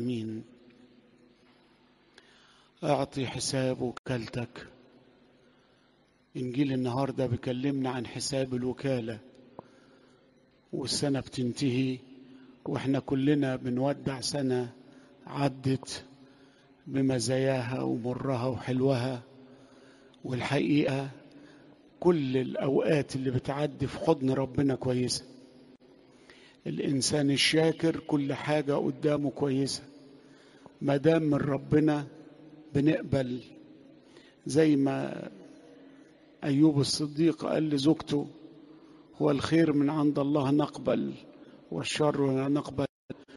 امين اعطي حساب وكالتك انجيل النهارده بيكلمنا عن حساب الوكاله والسنه بتنتهي واحنا كلنا بنودع سنه عدت بمزاياها ومرها وحلوها والحقيقه كل الاوقات اللي بتعدي في حضن ربنا كويسه الانسان الشاكر كل حاجه قدامه كويسه ما دام من ربنا بنقبل زي ما ايوب الصديق قال لزوجته هو الخير من عند الله نقبل والشر لا نقبل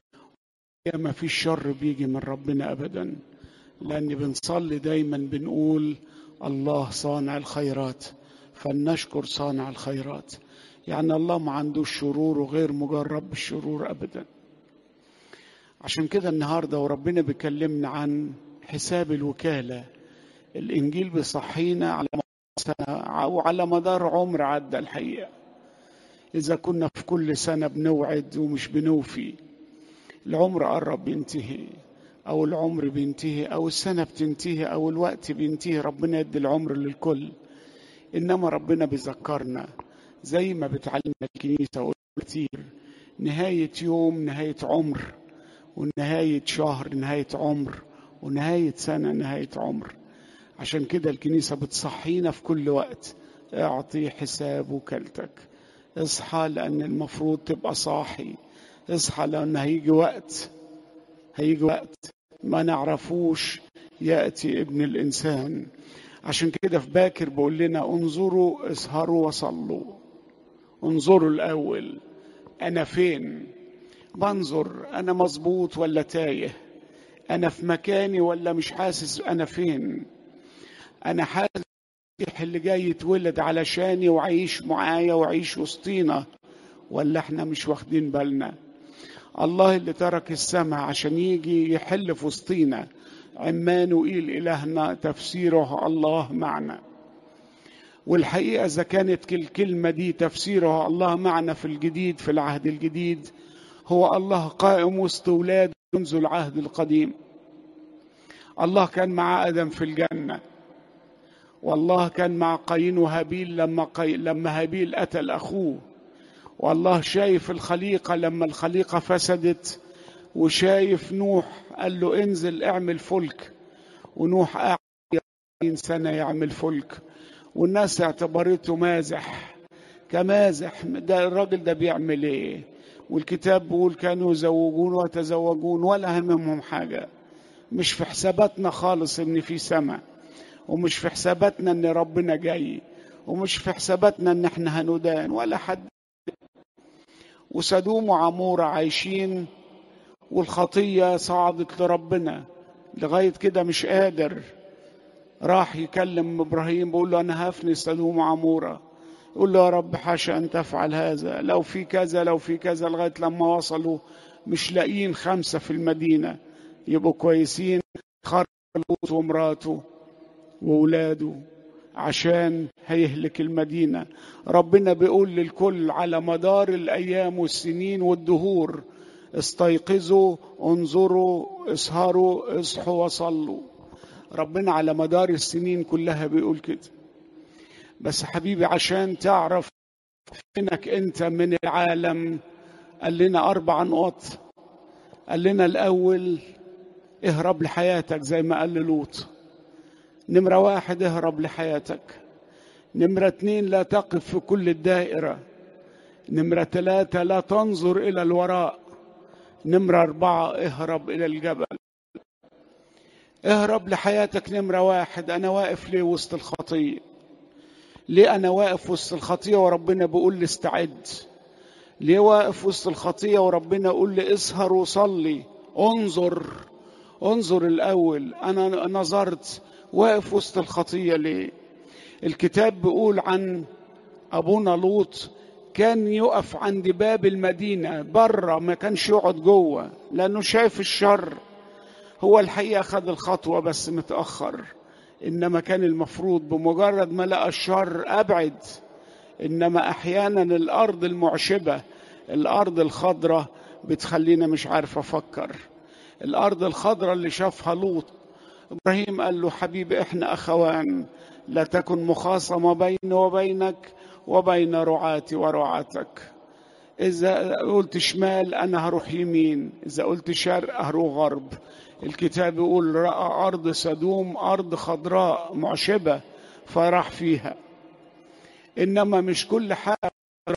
ما فيش شر بيجي من ربنا ابدا لان بنصلي دايما بنقول الله صانع الخيرات فلنشكر صانع الخيرات يعني الله ما عندوش شرور وغير مجرب بالشرور ابدا عشان كده النهارده وربنا بيكلمنا عن حساب الوكاله الانجيل بيصحينا على سنه او على مدار عمر عدى الحقيقه اذا كنا في كل سنه بنوعد ومش بنوفي العمر قرب ينتهي او العمر بينتهي او السنه بتنتهي او الوقت بينتهي ربنا يدي العمر للكل انما ربنا بيذكرنا زي ما بتعلمنا الكنيسه كتير نهايه يوم نهايه عمر ونهايه شهر نهايه عمر ونهايه سنه نهايه عمر عشان كده الكنيسه بتصحينا في كل وقت اعطي حساب وكالتك اصحى لان المفروض تبقى صاحي اصحى لان هيجي وقت هيجي وقت ما نعرفوش ياتي ابن الانسان عشان كده في باكر بقول لنا انظروا اسهروا وصلوا انظروا الاول انا فين بنظر انا مظبوط ولا تايه انا في مكاني ولا مش حاسس انا فين انا حاسس اللي جاي يتولد علشاني وعيش معايا وعيش وسطينا ولا احنا مش واخدين بالنا الله اللي ترك السماء عشان يجي يحل في وسطينا عمانوئيل إلهنا تفسيره الله معنا والحقيقة إذا كانت الكلمة دي تفسيرها الله معنا في الجديد في العهد الجديد هو الله قائم وسط ولاده منذ العهد القديم الله كان مع آدم في الجنة والله كان مع قايين وهابيل لما قي... لما هابيل قتل أخوه والله شايف الخليقة لما الخليقة فسدت وشايف نوح قال له انزل اعمل فلك ونوح قعد 40 سنة يعمل فلك والناس اعتبرته مازح كمازح ده الراجل ده بيعمل ايه والكتاب بيقول كانوا يزوجون ويتزوجون ولا هممهم حاجة مش في حساباتنا خالص ان في سماء ومش في حساباتنا ان ربنا جاي ومش في حساباتنا ان احنا هندان ولا حد وسدوم وعمورة عايشين والخطية صعدت لربنا لغاية كده مش قادر راح يكلم إبراهيم بيقول له أنا هفني سدوم وعمورة يقول له يا رب حاشا أن تفعل هذا لو في كذا لو في كذا لغاية لما وصلوا مش لاقيين خمسة في المدينة يبقوا كويسين خرج لوط ومراته وولاده عشان هيهلك المدينة ربنا بيقول للكل على مدار الأيام والسنين والدهور استيقظوا انظروا اسهروا اصحوا وصلوا ربنا على مدار السنين كلها بيقول كده بس حبيبي عشان تعرف انك انت من العالم قال لنا اربع نقط قال لنا الاول اهرب لحياتك زي ما قال لوط نمرة واحد اهرب لحياتك نمرة اتنين لا تقف في كل الدائرة نمرة ثلاثة لا تنظر إلى الوراء نمرة أربعة اهرب إلى الجبل اهرب لحياتك نمرة واحد أنا واقف ليه وسط الخطية ليه أنا واقف وسط الخطية وربنا بيقول لي استعد ليه واقف وسط الخطية وربنا يقول لي اسهر وصلي انظر انظر الأول أنا نظرت واقف وسط الخطية ليه الكتاب بيقول عن أبونا لوط كان يقف عند باب المدينة بره ما كانش يقعد جوه لأنه شايف الشر هو الحقيقة خد الخطوة بس متأخر إنما كان المفروض بمجرد ما لقى الشر أبعد إنما أحيانا الأرض المعشبة الأرض الخضراء بتخلينا مش عارف أفكر الأرض الخضراء اللي شافها لوط إبراهيم قال له حبيبي إحنا أخوان لا تكن مخاصمة بيني وبينك وبين رعاتي ورعاتك إذا قلت شمال أنا هروح يمين إذا قلت شرق هروح غرب الكتاب يقول رأى أرض سدوم أرض خضراء معشبة فراح فيها إنما مش كل حاجة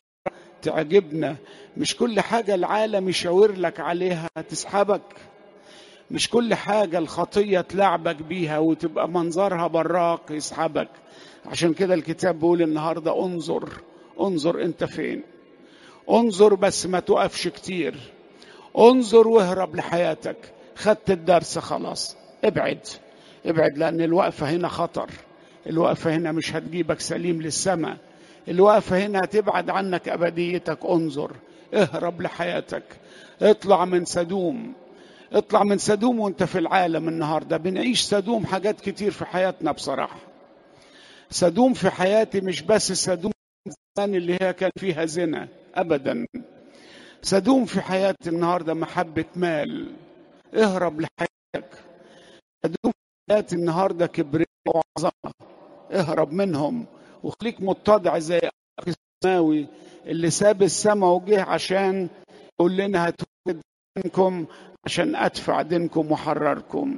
تعجبنا مش كل حاجة العالم يشاور لك عليها تسحبك مش كل حاجة الخطية تلعبك بيها وتبقى منظرها براق يسحبك عشان كده الكتاب بيقول النهاردة انظر انظر انت فين انظر بس ما توقفش كتير انظر واهرب لحياتك خدت الدرس خلاص ابعد ابعد لان الوقفة هنا خطر الوقفة هنا مش هتجيبك سليم للسماء الوقفة هنا هتبعد عنك أبديتك انظر اهرب لحياتك اطلع من سدوم اطلع من سدوم وانت في العالم النهارده بنعيش سدوم حاجات كتير في حياتنا بصراحه سدوم في حياتي مش بس سدوم اللي هي كان فيها زنا ابدا سدوم في حياتي النهارده محبه مال اهرب لحياتك سدوم في حياتي النهارده كبرياء وعظمه اهرب منهم وخليك متضع زي السماوي اللي ساب السماء وجه عشان يقول لنا هتوجد منكم عشان ادفع دينكم وحرركم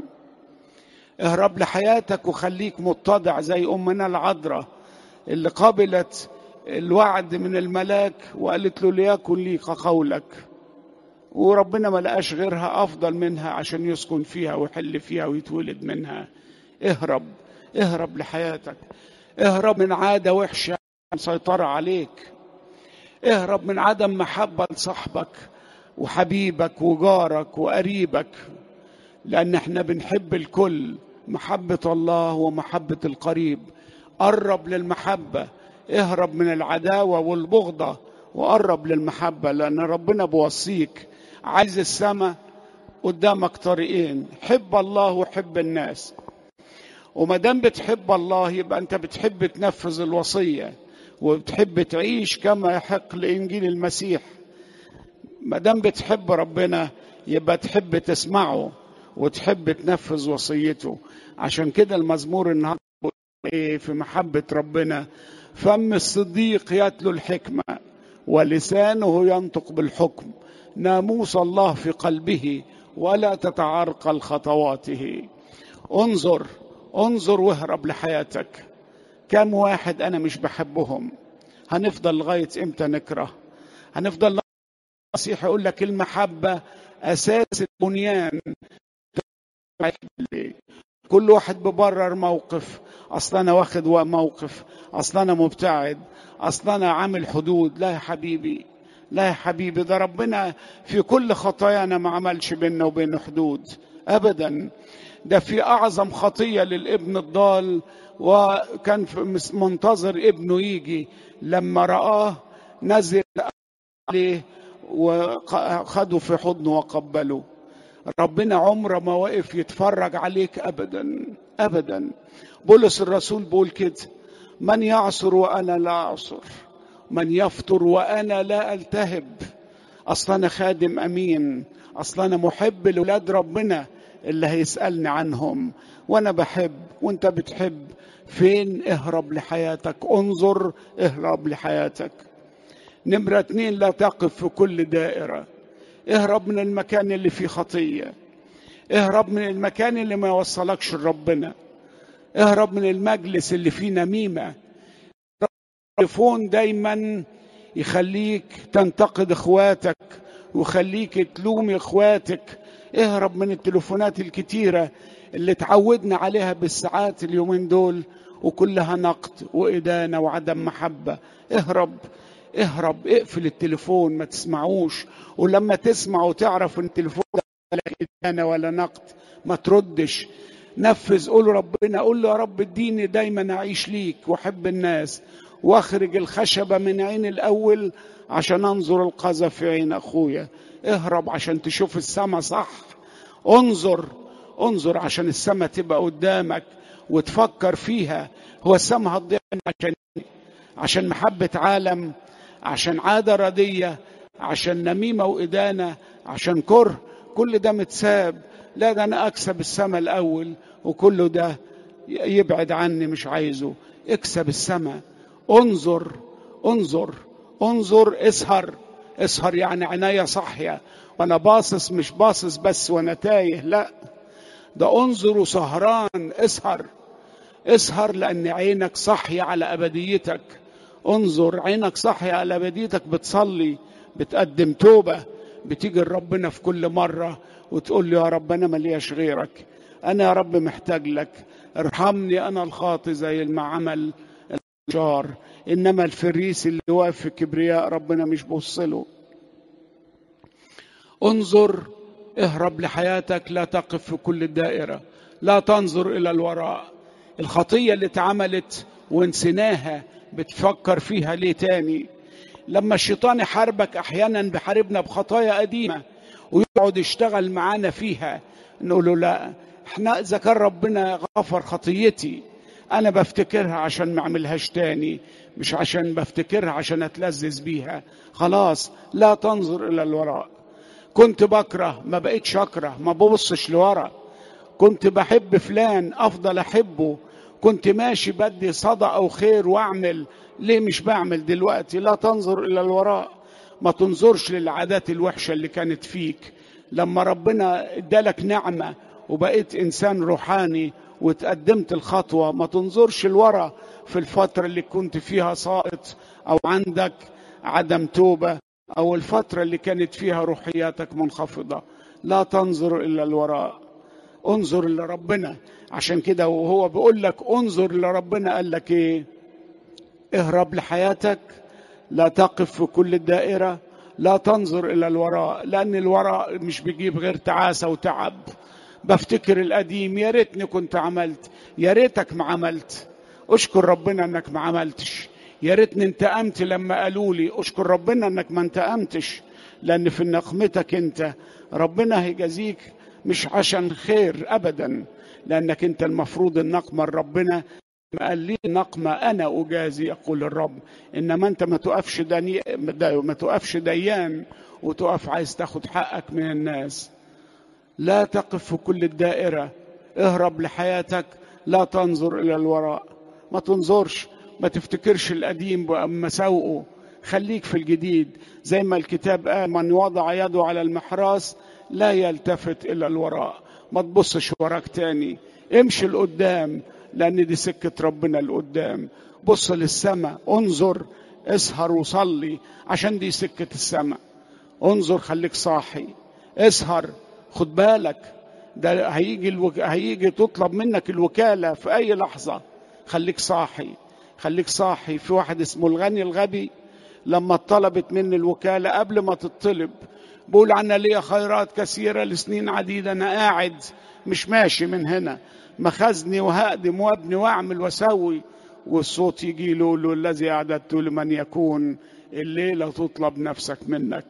اهرب لحياتك وخليك متضع زي امنا العذراء اللي قبلت الوعد من الملاك وقالت له ليكن لي قولك وربنا ما لقاش غيرها افضل منها عشان يسكن فيها ويحل فيها ويتولد منها اهرب اهرب لحياتك اهرب من عاده وحشه مسيطره عليك اهرب من عدم محبه لصاحبك وحبيبك وجارك وقريبك لان احنا بنحب الكل محبه الله ومحبه القريب قرب للمحبه اهرب من العداوه والبغضه وقرب للمحبه لان ربنا بوصيك عايز السماء قدامك طريقين حب الله وحب الناس وما دام بتحب الله يبقى انت بتحب تنفذ الوصيه وبتحب تعيش كما يحق لانجيل المسيح ما دام بتحب ربنا يبقى تحب تسمعه وتحب تنفذ وصيته عشان كده المزمور النهارده ايه في محبه ربنا فم الصديق يتلو الحكمه ولسانه ينطق بالحكم ناموس الله في قلبه ولا تتعرقل خطواته انظر انظر واهرب لحياتك كم واحد انا مش بحبهم هنفضل لغايه امتى نكره هنفضل المسيح يقول لك المحبة أساس البنيان كل واحد ببرر موقف أصلا أنا واخد موقف أصلا أنا مبتعد أصلا أنا عامل حدود لا يا حبيبي لا يا حبيبي ده ربنا في كل خطايانا ما عملش بيننا وبينه حدود أبدا ده في أعظم خطية للابن الضال وكان منتظر ابنه يجي لما رآه نزل عليه وخدوا في حضنه وقبلوا ربنا عمره ما وقف يتفرج عليك ابدا ابدا بولس الرسول بيقول كده من يعصر وانا لا اعصر من يفطر وانا لا التهب اصلا انا خادم امين اصلا انا محب لاولاد ربنا اللي هيسالني عنهم وانا بحب وانت بتحب فين اهرب لحياتك انظر اهرب لحياتك نمرة اتنين لا تقف في كل دائرة اهرب من المكان اللي فيه خطية اهرب من المكان اللي ما يوصلكش لربنا اهرب من المجلس اللي فيه نميمة التليفون دايما يخليك تنتقد اخواتك ويخليك تلوم اخواتك اهرب من التليفونات الكتيرة اللي تعودنا عليها بالساعات اليومين دول وكلها نقد وإدانة وعدم محبة اهرب اهرب اقفل التليفون ما تسمعوش ولما تسمع وتعرف ان التليفون ده لك ادانه ولا نقد ما تردش نفذ قول ربنا قول له يا رب اديني دايما اعيش ليك واحب الناس واخرج الخشبه من عين الاول عشان انظر القذى في عين اخويا اهرب عشان تشوف السما صح انظر انظر عشان السما تبقى قدامك وتفكر فيها هو السما هتضيع عشان عشان محبه عالم عشان عادة ردية عشان نميمة وإدانة عشان كره كل ده متساب لا ده انا اكسب السماء الاول وكله ده يبعد عني مش عايزه اكسب السماء انظر انظر انظر اسهر اسهر يعني عناية صاحية وانا باصص مش باصص بس وانا تايه لا ده انظر وسهران اسهر اسهر لان عينك صاحية على ابديتك انظر عينك صاحية على ابديتك بتصلي بتقدم توبة بتيجي لربنا في كل مرة وتقول له يا رب انا ملياش غيرك انا يا رب محتاج لك ارحمني انا الخاطي زي ما عمل الشار انما الفريس اللي واقف في كبرياء ربنا مش بوصله انظر اهرب لحياتك لا تقف في كل الدائرة لا تنظر إلى الوراء الخطية اللي اتعملت ونسيناها بتفكر فيها ليه تاني لما الشيطان يحاربك أحيانا بحاربنا بخطايا قديمة ويقعد يشتغل معانا فيها نقول له لا احنا إذا كان ربنا غفر خطيتي أنا بفتكرها عشان ما أعملهاش تاني مش عشان بفتكرها عشان أتلذذ بيها خلاص لا تنظر إلى الوراء كنت بكره ما بقيتش اكره ما ببصش لورا كنت بحب فلان افضل احبه كنت ماشي بدي صدى او خير واعمل ليه مش بعمل دلوقتي لا تنظر الى الوراء ما تنظرش للعادات الوحشه اللي كانت فيك لما ربنا ادالك نعمه وبقيت انسان روحاني وتقدمت الخطوه ما تنظرش لورا في الفتره اللي كنت فيها ساقط او عندك عدم توبه أو الفترة اللي كانت فيها روحياتك منخفضة لا تنظر إلا الوراء انظر لربنا عشان كده وهو بيقول لك انظر لربنا قال لك ايه اهرب لحياتك لا تقف في كل الدائرة لا تنظر إلى الوراء لأن الوراء مش بيجيب غير تعاسة وتعب بفتكر القديم يا ريتني كنت عملت يا ريتك ما عملت اشكر ربنا انك ما عملتش يا ريتني انتقمت لما قالوا لي اشكر ربنا انك ما انتقمتش لان في نقمتك انت ربنا هيجازيك مش عشان خير ابدا لانك انت المفروض النقمه لربنا ما قال لي نقمه انا اجازي يقول الرب انما انت ما تقفش دني... ما تقفش ديان وتقف عايز تاخد حقك من الناس لا تقف في كل الدائره اهرب لحياتك لا تنظر الى الوراء ما تنظرش ما تفتكرش القديم بمساوئه خليك في الجديد زي ما الكتاب قال من وضع يده على المحراس لا يلتفت الى الوراء ما تبصش وراك تاني امشي لقدام لان دي سكه ربنا لقدام بص للسماء انظر اسهر وصلي عشان دي سكه السماء انظر خليك صاحي اسهر خد بالك ده هيجي الوك... هيجي تطلب منك الوكاله في اي لحظه خليك صاحي خليك صاحي في واحد اسمه الغني الغبي لما طلبت مني الوكالة قبل ما تطلب بقول أنا ليا خيرات كثيرة لسنين عديدة أنا قاعد مش ماشي من هنا مخزني وهقدم وابني واعمل واسوي والصوت يجي له, له الذي اعددت لمن يكون الليله تطلب نفسك منك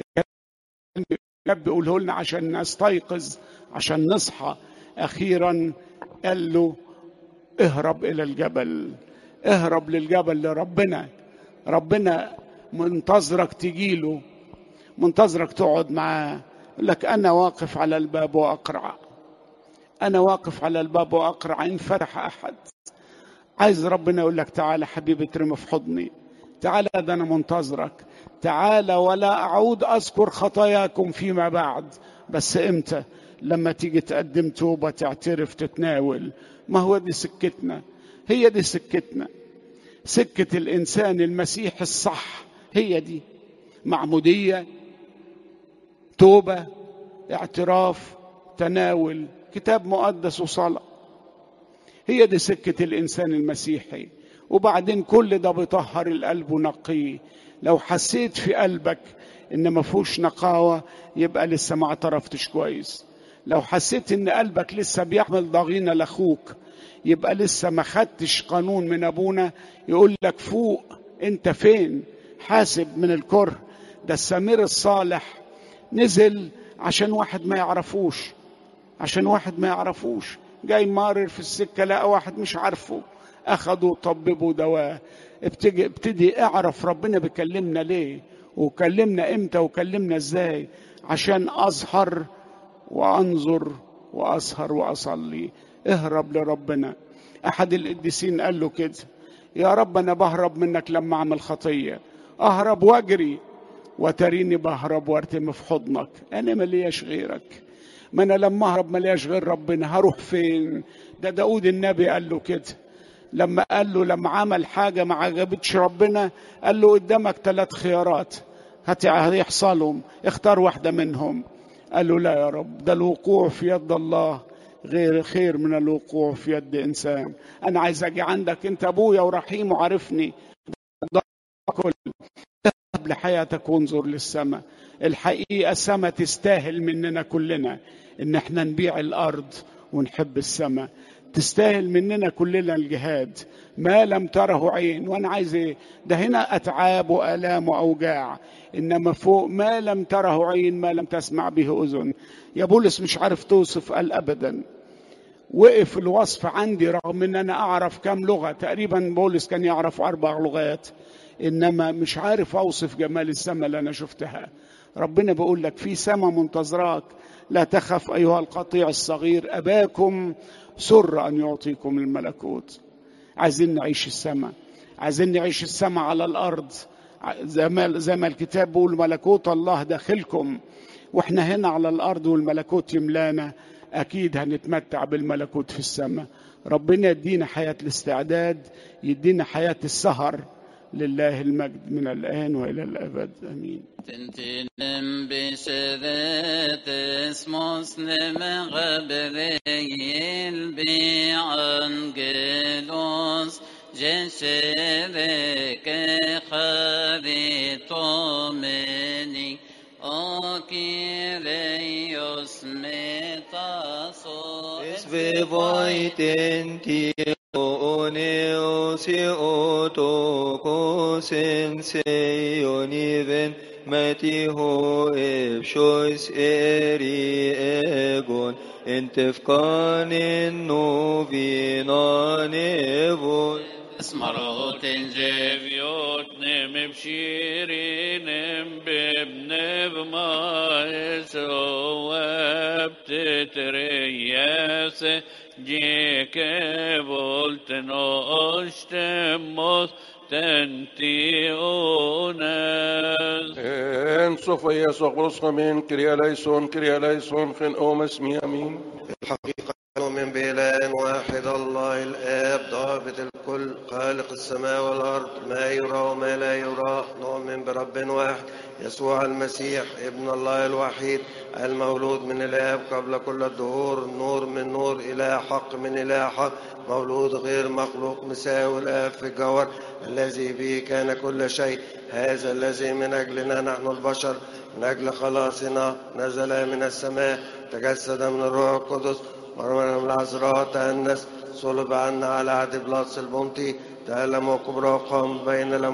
بيقوله لنا عشان نستيقظ عشان نصحى اخيرا قال له اهرب الى الجبل اهرب للجبل لربنا ربنا منتظرك تجيله منتظرك تقعد معاه يقول لك انا واقف على الباب واقرع انا واقف على الباب واقرع ان فتح احد عايز ربنا يقول لك تعالى حبيبي ترمي في حضني تعالى ده انا منتظرك تعالى ولا اعود اذكر خطاياكم فيما بعد بس امتى لما تيجي تقدم توبه تعترف تتناول ما هو دي سكتنا هي دي سكتنا سكه الانسان المسيح الصح هي دي معموديه توبه اعتراف تناول كتاب مقدس وصلاه هي دي سكه الانسان المسيحي وبعدين كل ده بيطهر القلب ونقيه لو حسيت في قلبك ان ما فيهوش نقاوه يبقى لسه ما اعترفتش كويس لو حسيت ان قلبك لسه بيحمل ضغينه لاخوك يبقى لسه ما خدتش قانون من ابونا يقول لك فوق انت فين حاسب من الكره ده السمير الصالح نزل عشان واحد ما يعرفوش عشان واحد ما يعرفوش جاي مارر في السكه لقى واحد مش عارفه اخده طببه دواه ابتدي, ابتدي اعرف ربنا بيكلمنا ليه وكلمنا امتى وكلمنا ازاي عشان اظهر وانظر واسهر واصلي اهرب لربنا احد القديسين قال له كده يا رب انا بهرب منك لما اعمل خطيه اهرب واجري وتريني بهرب وارتمي في حضنك انا ملياش غيرك ما انا لما اهرب ملياش غير ربنا هروح فين ده داود النبي قال له كده لما قال له لما عمل حاجه ما عجبتش ربنا قال له قدامك ثلاث خيارات هيحصلهم اختار واحده منهم قال له لا يا رب ده الوقوع في يد الله غير خير من الوقوع في يد انسان انا عايز اجي عندك انت ابويا ورحيم وعارفني كل اذهب لحياتك وانظر للسماء الحقيقه السماء تستاهل مننا كلنا ان احنا نبيع الارض ونحب السماء تستاهل مننا كلنا الجهاد ما لم تره عين وانا عايز ايه ده هنا اتعاب والام واوجاع انما فوق ما لم تره عين ما لم تسمع به اذن يا بولس مش عارف توصف قال ابدا وقف الوصف عندي رغم ان انا اعرف كم لغه تقريبا بولس كان يعرف اربع لغات انما مش عارف اوصف جمال السماء اللي انا شفتها ربنا بيقول لك في سماء منتظراك لا تخف ايها القطيع الصغير اباكم سر ان يعطيكم الملكوت عايزين نعيش السماء عايزين نعيش السماء على الارض زي ما زي ما الكتاب بيقول ملكوت الله داخلكم واحنا هنا على الارض والملكوت يملانا اكيد هنتمتع بالملكوت في السماء ربنا يدينا حياه الاستعداد يدينا حياه السهر لله المجد من الآن وإلى الأبد آمين تنتنم بشذات مسلم غبريل بعنجلوس جشرك خريطو مني أكيريوس متاسو Svevoiten Oneosi otokosen seioniven matiho epshois eri egon entefkanin novinanevon اسمرات جيفيوت نم بشيرين ببنب ما سواب تترياس جيك بولت نوشتموس تنتي أوناس En Sofia Sokros Amen, Kyria Leison, Kyria Leison, Chen Omes Mi Amin. الحقيقة نؤمن بإله واحد الله الآب ضابط الكل خالق السماء والأرض ما يرى وما لا يرى نؤمن برب واحد يسوع المسيح ابن الله الوحيد المولود من الآب قبل كل الدهور نور من نور إله حق من إله حق مولود غير مخلوق مساوي الآب في الجوهر الذي به كان كل شيء هذا الذي من أجلنا نحن البشر من أجل خلاصنا نزل من السماء تجسد من الروح القدس مرمنا من العذراء تأنس صلب عنا على عهد بلاطس البنطي تألم وكبره قام بين